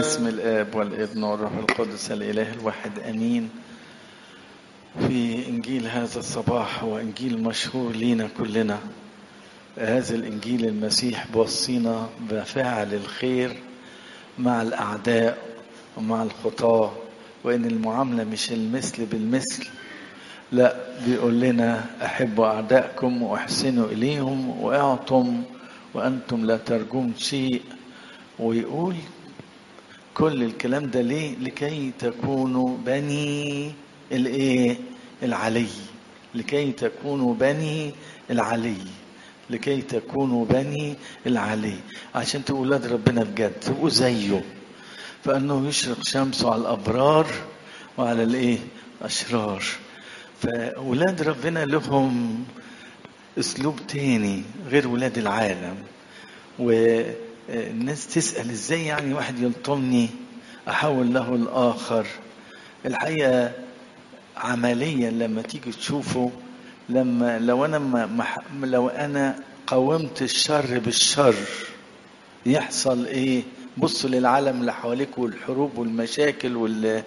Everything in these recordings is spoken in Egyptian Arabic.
باسم الآب والابن والروح القدس الإله الواحد آمين في إنجيل هذا الصباح هو إنجيل مشهور لينا كلنا هذا الإنجيل المسيح بوصينا بفعل الخير مع الأعداء ومع الخطاة وإن المعاملة مش المثل بالمثل لا بيقول لنا أحبوا أعدائكم وأحسنوا إليهم وأعطم وأنتم لا ترجون شيء ويقول كل الكلام ده ليه لكي تكونوا بني الايه العلي لكي تكونوا بني العلي لكي تكونوا بني العلي عشان تبقوا ولاد ربنا بجد تبقوا زيه فانه يشرق شمسه على الابرار وعلى الايه الاشرار فولاد ربنا لهم اسلوب تاني غير ولاد العالم والناس تسال ازاي يعني واحد يلطمني احول له الاخر الحقيقه عمليا لما تيجي تشوفه لما لو انا ما لو انا قاومت الشر بالشر يحصل ايه بصوا للعالم اللي حواليك والحروب والمشاكل وال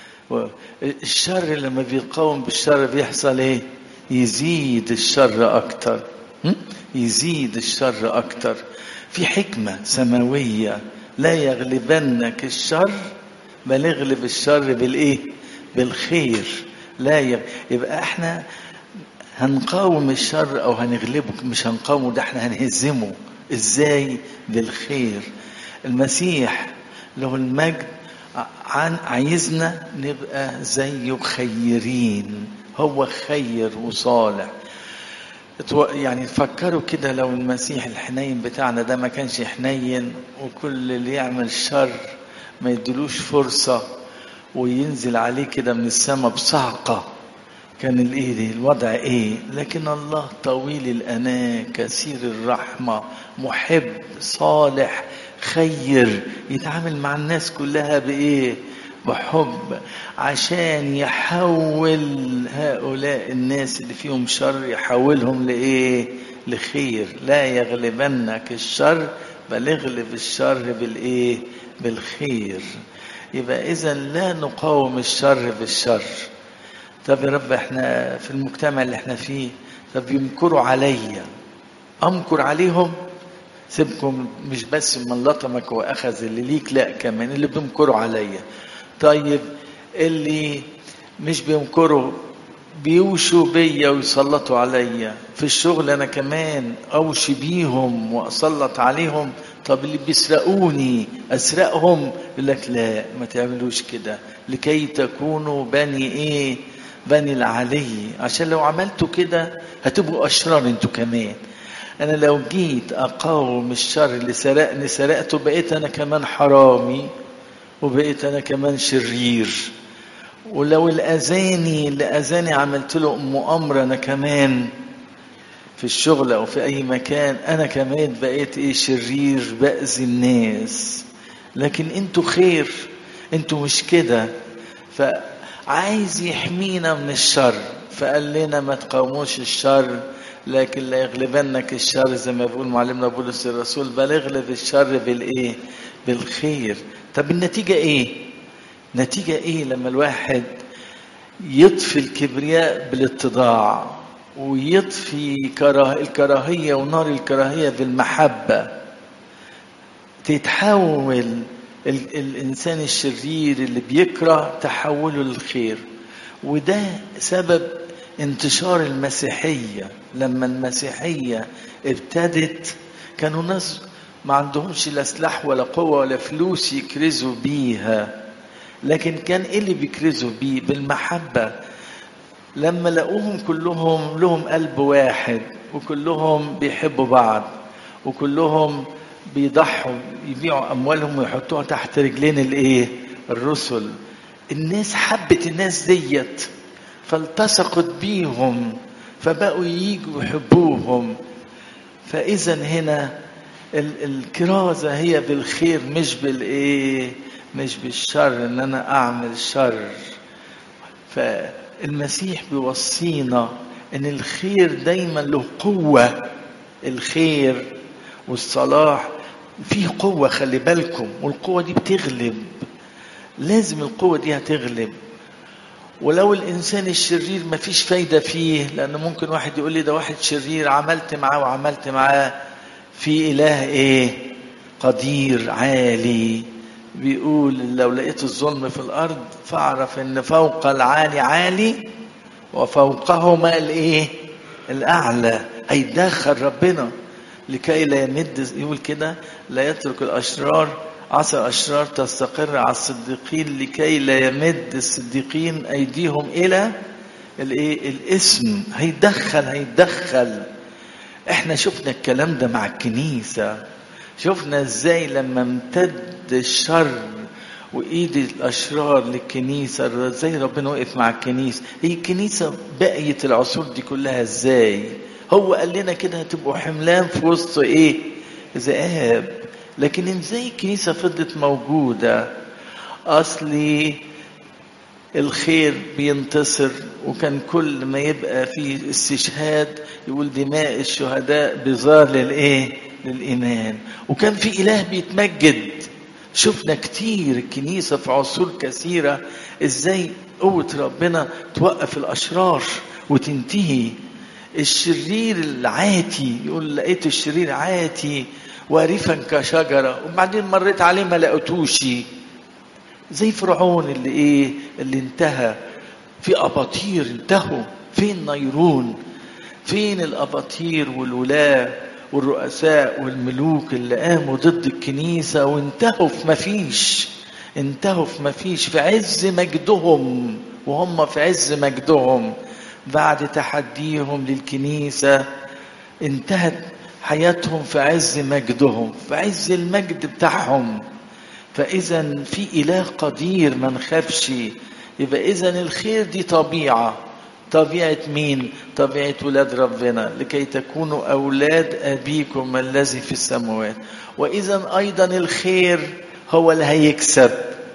الشر لما بيقاوم بالشر بيحصل ايه يزيد الشر اكتر يزيد الشر اكتر في حكمه سماويه لا يغلبنك الشر بل اغلب الشر بالايه بالخير لا يغ... يبقى احنا هنقاوم الشر او هنغلبه مش هنقاومه ده احنا هنهزمه ازاي بالخير المسيح له المجد عن عايزنا نبقى زيه خيرين هو خير وصالح يعني فكروا كده لو المسيح الحنين بتاعنا ده ما كانش حنين وكل اللي يعمل شر ما يدلوش فرصة وينزل عليه كده من السماء بصعقة كان الايه دي الوضع ايه لكن الله طويل الاناه كثير الرحمه محب صالح خير يتعامل مع الناس كلها بايه بحب عشان يحول هؤلاء الناس اللي فيهم شر يحولهم لايه لخير لا يغلبنك الشر بل اغلب الشر بالايه بالخير يبقى اذا لا نقاوم الشر بالشر طب يا رب احنا في المجتمع اللي احنا فيه طب يمكروا عليا امكر عليهم سيبكم مش بس من لطمك واخذ اللي ليك لا كمان اللي بيمكروا عليا طيب اللي مش بيمكروا بيوشوا بيا ويسلطوا عليا في الشغل انا كمان اوشي بيهم واسلط عليهم طب اللي بيسرقوني اسرقهم يقول لك لا ما تعملوش كده لكي تكونوا بني ايه بني العلي عشان لو عملتوا كده هتبقوا اشرار انتوا كمان انا لو جيت اقاوم الشر اللي سرقني سرقته بقيت انا كمان حرامي وبقيت انا كمان شرير ولو الاذاني اللي اذاني عملت له مؤامره انا كمان في الشغل او في اي مكان انا كمان بقيت ايه شرير باذي الناس لكن انتوا خير انتوا مش كده فعايز يحمينا من الشر فقال لنا ما تقاوموش الشر لكن لا يغلبنك الشر زي ما بيقول معلمنا بولس الرسول بل اغلب الشر بالايه بالخير طب النتيجه ايه نتيجه ايه لما الواحد يطفي الكبرياء بالاتضاع ويطفي كراه الكراهيه ونار الكراهيه بالمحبه تتحول ال الانسان الشرير اللي بيكره تحوله للخير وده سبب انتشار المسيحيه لما المسيحيه ابتدت كانوا ناس ما عندهمش لا سلاح ولا قوه ولا فلوس يكرزوا بيها لكن كان ايه اللي بيكرزوا بيه بالمحبه لما لقوهم كلهم لهم قلب واحد وكلهم بيحبوا بعض وكلهم بيضحوا يبيعوا اموالهم ويحطوها تحت رجلين الايه الرسل الناس حبت الناس ديت فالتصقت بيهم فبقوا ييجوا يحبوهم فاذا هنا الكرازه هي بالخير مش بالايه مش بالشر ان انا اعمل شر فالمسيح بيوصينا ان الخير دايما له قوه الخير والصلاح في قوة خلي بالكم والقوة دي بتغلب لازم القوة دي هتغلب ولو الإنسان الشرير مفيش فايدة فيه لأن ممكن واحد يقول لي ده واحد شرير عملت معاه وعملت معاه في إله إيه قدير عالي بيقول لو لقيت الظلم في الأرض فاعرف إن فوق العالي عالي وفوقهما الإيه الأعلى هيتدخل ربنا لكي لا يمد يقول كده لا يترك الأشرار عسى الأشرار تستقر على الصديقين لكي لا يمد الصديقين أيديهم إلى الإيه الاسم هيدخل هيدخل احنا شفنا الكلام ده مع الكنيسة شفنا ازاي لما امتد الشر وايد الاشرار للكنيسة ازاي ربنا وقف مع الكنيسة هي الكنيسة بقيت العصور دي كلها ازاي هو قال لنا كده هتبقوا حملان في وسط ايه ذئاب لكن ازاي الكنيسة فضلت موجودة اصلي الخير بينتصر وكان كل ما يبقى في استشهاد يقول دماء الشهداء بزار للايه للايمان وكان في اله بيتمجد شفنا كتير الكنيسة في عصور كثيرة ازاي قوة ربنا توقف الاشرار وتنتهي الشرير العاتي يقول لقيت الشرير عاتي وارفا كشجرة وبعدين مريت عليه ما لقيتوش زي فرعون اللي ايه اللي انتهى في اباطير انتهوا فين نيرون فين الاباطير والولاة والرؤساء والملوك اللي قاموا ضد الكنيسة وانتهوا في مفيش انتهوا في مفيش في عز مجدهم وهم في عز مجدهم بعد تحديهم للكنيسة انتهت حياتهم في عز مجدهم في عز المجد بتاعهم فإذا في إله قدير ما نخافش يبقى إذا الخير دي طبيعة طبيعة مين؟ طبيعة ولاد ربنا لكي تكونوا أولاد أبيكم الذي في السماوات وإذا أيضا الخير هو اللي هيكسب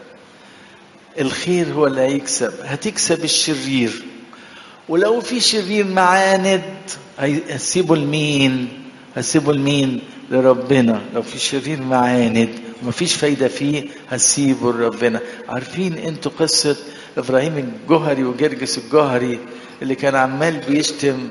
الخير هو اللي هيكسب هتكسب الشرير ولو في شرير معاند هسيبه لمين؟ هسيبه لمين؟ لربنا لو في شرير معاند ومفيش فايدة فيه هسيبه لربنا عارفين انتوا قصة ابراهيم الجهري وجرجس الجهري اللي كان عمال بيشتم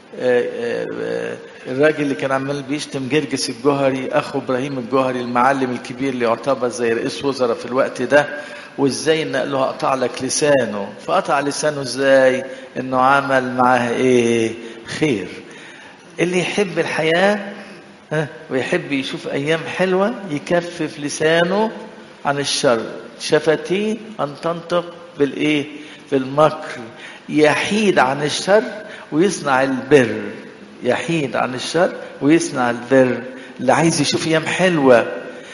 الراجل اللي كان عمال بيشتم جرجس الجهري اخو ابراهيم الجهري المعلم الكبير اللي يعتبر زي رئيس وزراء في الوقت ده وازاي ان قال له هقطع لك لسانه فقطع لسانه ازاي انه عمل معاه ايه خير اللي يحب الحياه ويحب يشوف ايام حلوه يكفف لسانه عن الشر شفتيه ان تنطق بالايه بالمكر يحيد عن الشر ويصنع البر يحيد عن الشر ويصنع البر اللي عايز يشوف ايام حلوه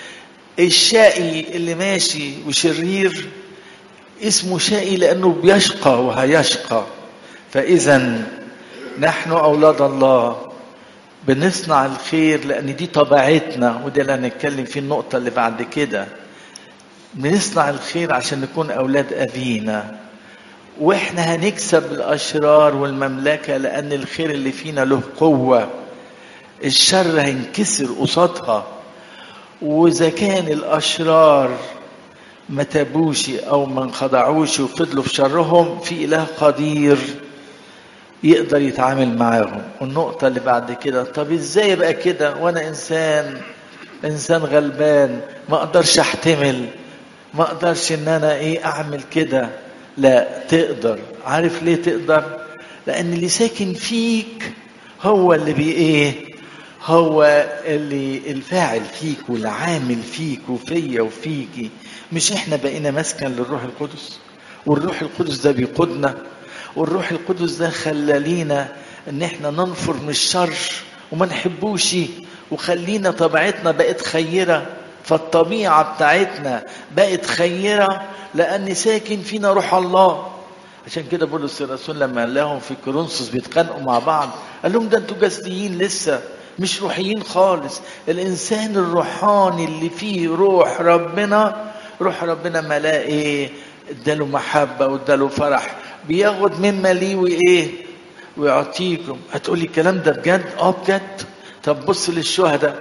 الشقي اللي ماشي وشرير اسمه شقي لانه بيشقى وهيشقى فاذا نحن اولاد الله بنصنع الخير لان دي طبيعتنا وده اللي هنتكلم فيه النقطه اللي بعد كده بنصنع الخير عشان نكون اولاد ابينا واحنا هنكسب الاشرار والمملكه لان الخير اللي فينا له قوه الشر هينكسر قصادها واذا كان الاشرار ما تابوش او ما انخضعوش وفضلوا في شرهم في اله قدير يقدر يتعامل معاهم والنقطة اللي بعد كده طب ازاي بقى كده وانا انسان انسان غلبان ما اقدرش احتمل ما اقدرش ان انا ايه اعمل كده لا تقدر عارف ليه تقدر لان اللي ساكن فيك هو اللي بي ايه هو اللي الفاعل فيك والعامل فيك وفيا وفيكي مش احنا بقينا مسكن للروح القدس والروح القدس ده بيقودنا والروح القدس ده خلالينا ان احنا ننفر من الشر وما نحبوش وخلينا طبيعتنا بقت خيره فالطبيعه بتاعتنا بقت خيره لان ساكن فينا روح الله عشان كده بولس الرسول لما قال لهم في كورنثوس بيتخانقوا مع بعض قال لهم ده انتوا جسديين لسه مش روحيين خالص الانسان الروحاني اللي فيه روح ربنا روح ربنا ملاه ايه اداله محبه واداله فرح بياخد مما ليه وايه ويعطيكم هتقولي الكلام ده بجد اه بجد طب بص للشهداء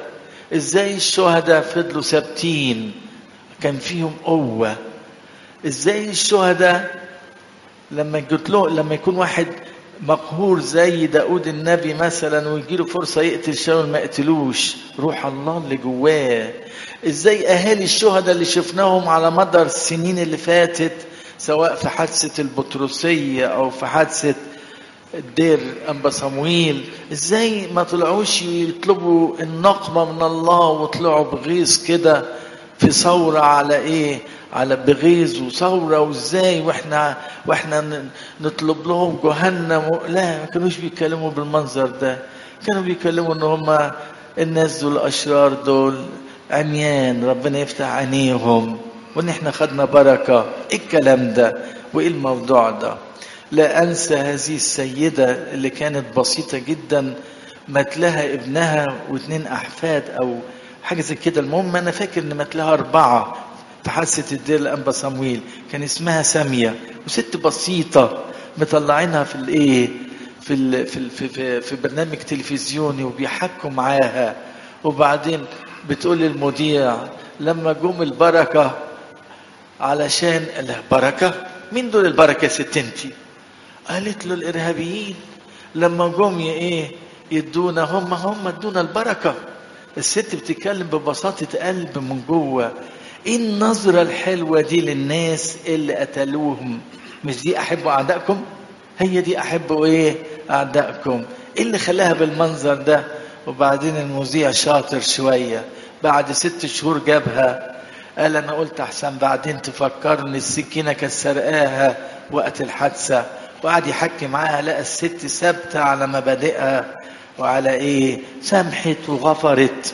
ازاي الشهداء فضلوا ثابتين كان فيهم قوة ازاي الشهداء لما جت له لما يكون واحد مقهور زي داود النبي مثلا ويجيله فرصة يقتل شاول ما يقتلوش روح الله اللي جواه ازاي اهالي الشهداء اللي شفناهم على مدار السنين اللي فاتت سواء في حادثة البطرسية او في حادثة الدير أنبا صمويل ازاي ما طلعوش يطلبوا النقمة من الله وطلعوا بغيظ كده في ثورة على ايه على بغيظ وثورة وازاي واحنا واحنا نطلب لهم جهنم لا ما كانوش بيتكلموا بالمنظر ده كانوا بيتكلموا ان هم الناس دول الاشرار دول عميان ربنا يفتح عينيهم وان احنا خدنا بركة ايه الكلام ده وايه الموضوع ده لا انسى هذه السيدة اللي كانت بسيطة جدا مات لها ابنها واثنين احفاد او حاجة زي كده المهم انا فاكر ان مات لها اربعة في حادثة الدير الانبا صمويل كان اسمها سامية وست بسيطة مطلعينها في الايه في ال في ال في, في, في برنامج تلفزيوني وبيحكوا معاها وبعدين بتقول للمذيع لما جم البركة علشان قال لها بركة مين دول البركة يا ست انتي قالت له الارهابيين لما جم ايه يدونا هم هم ادونا البركه الست بتتكلم ببساطه قلب من جوه ايه النظره الحلوه دي للناس اللي قتلوهم مش دي احبوا اعدائكم هي دي احبوا ايه اعدائكم ايه اللي خلاها بالمنظر ده وبعدين المذيع شاطر شويه بعد ست شهور جابها قال انا قلت احسن بعدين تفكروا ان السكينه كانت سرقاها وقت الحادثه وقعد يحكي معاها لقى الست ثابته على مبادئها وعلى ايه سامحت وغفرت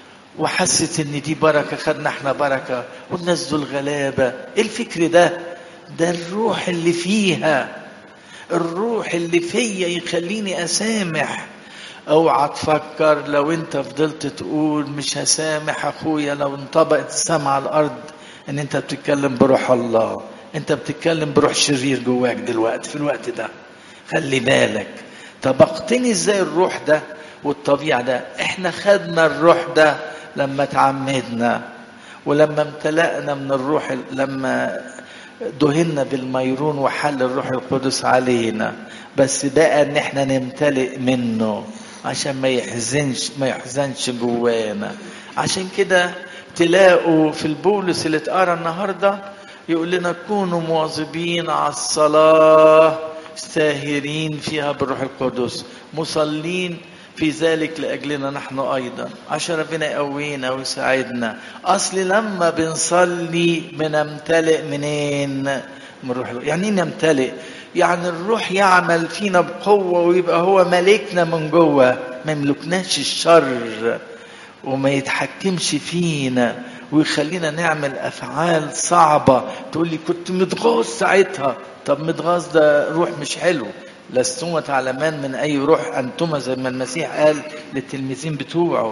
وحست ان دي بركه خدنا احنا بركه والناس دول غلابه ايه الفكر ده ده الروح اللي فيها الروح اللي فيا يخليني اسامح اوعى تفكر لو انت فضلت تقول مش هسامح اخويا لو انطبقت السما على الارض ان انت بتتكلم بروح الله انت بتتكلم بروح شرير جواك دلوقتي في الوقت ده خلي بالك طبقتني ازاي الروح ده والطبيعة ده احنا خدنا الروح ده لما تعمدنا ولما امتلأنا من الروح لما دهنا بالميرون وحل الروح القدس علينا بس بقى ان احنا نمتلئ منه عشان ما يحزنش ما يحزنش جوانا عشان كده تلاقوا في البولس اللي اتقرا النهارده يقول لنا كونوا مواظبين على الصلاه ساهرين فيها بالروح القدس مصلين في ذلك لاجلنا نحن ايضا عشان ربنا يقوينا ويساعدنا اصل لما بنصلي بنمتلئ منين من الروح يعني ايه نمتلئ يعني الروح يعمل فينا بقوه ويبقى هو ملكنا من جوه ما يملكناش الشر وما يتحكمش فينا ويخلينا نعمل افعال صعبه تقول لي كنت متغاظ ساعتها طب متغاظ ده روح مش حلو لستما تعلمان من اي روح انتما زي ما المسيح قال للتلميذين بتوعه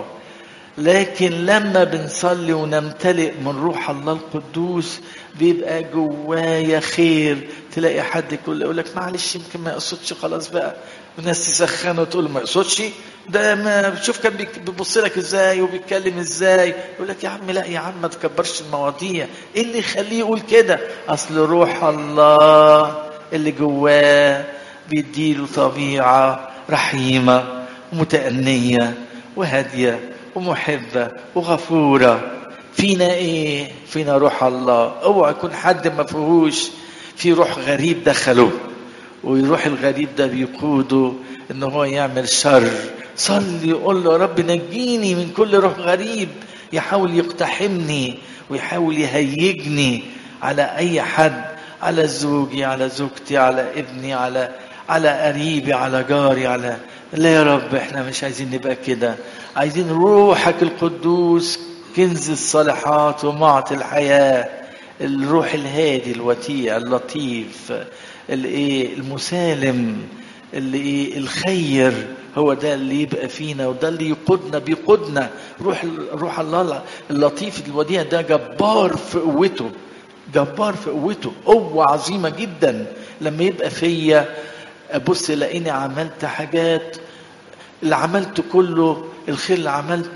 لكن لما بنصلي ونمتلئ من روح الله القدوس بيبقى جوايا خير تلاقي حد يقول يقول لك معلش يمكن ما يقصدش خلاص بقى وناس تسخنه وتقول ما يقصدش ده ما شوف كان بيبص لك ازاي وبيتكلم ازاي يقول لك يا عم لا يا عم ما تكبرش المواضيع ايه اللي يخليه يقول كده اصل روح الله اللي جواه بيديله طبيعه رحيمه ومتأنية وهادية ومحبة وغفورة فينا ايه فينا روح الله اوعى يكون حد ما فيهوش في روح غريب دخله ويروح الغريب ده بيقوده ان هو يعمل شر صلي قول له يا رب نجيني من كل روح غريب يحاول يقتحمني ويحاول يهيجني على اي حد على زوجي على زوجتي على ابني على على قريبي على جاري على لا يا رب احنا مش عايزين نبقى كده عايزين روحك القدوس كنز الصالحات ومعط الحياة الروح الهادي الوديع اللطيف الايه المسالم اللي ايه الخير هو ده اللي يبقى فينا وده اللي يقودنا بيقودنا روح روح الله اللطيف الوديع ده جبار في قوته جبار في قوته قوة عظيمة جدا لما يبقى فيا ابص الاقيني عملت حاجات اللي عملته كله الخير اللي عملته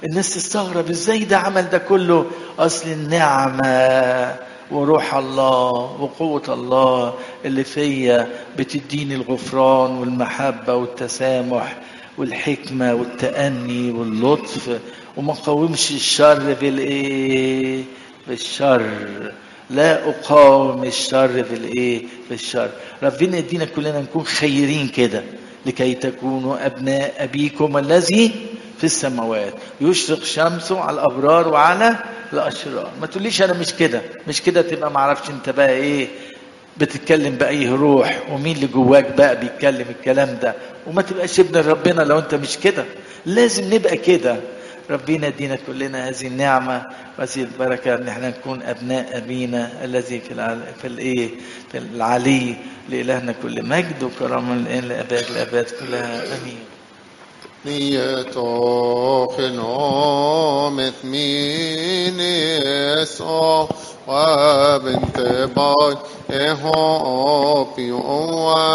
الناس تستغرب ازاي ده عمل ده كله اصل النعمه وروح الله وقوة الله اللي فيا بتديني الغفران والمحبة والتسامح والحكمة والتأني واللطف وما قاومش الشر بالايه بالشر لا اقاوم الشر بالايه بالشر ربنا يدينا كلنا نكون خيرين كده لكي تكونوا ابناء ابيكم الذي في السماوات يشرق شمسه على الابرار وعلى الاشرار ما تقوليش انا مش كده مش كده تبقى ما اعرفش انت بقى ايه بتتكلم باي روح ومين اللي جواك بقى بيتكلم الكلام ده وما تبقاش ابن ربنا لو انت مش كده لازم نبقى كده ربنا يدينا كلنا هذه النعمة وهذه البركة ان احنا نكون ابناء ابينا الذي في العل... في الايه في العلي لإلهنا كل مجد وكرامة الآن لأباد الأباد كلها آمين نيتوخنو مثميني اسو وبنت باي اهو بيو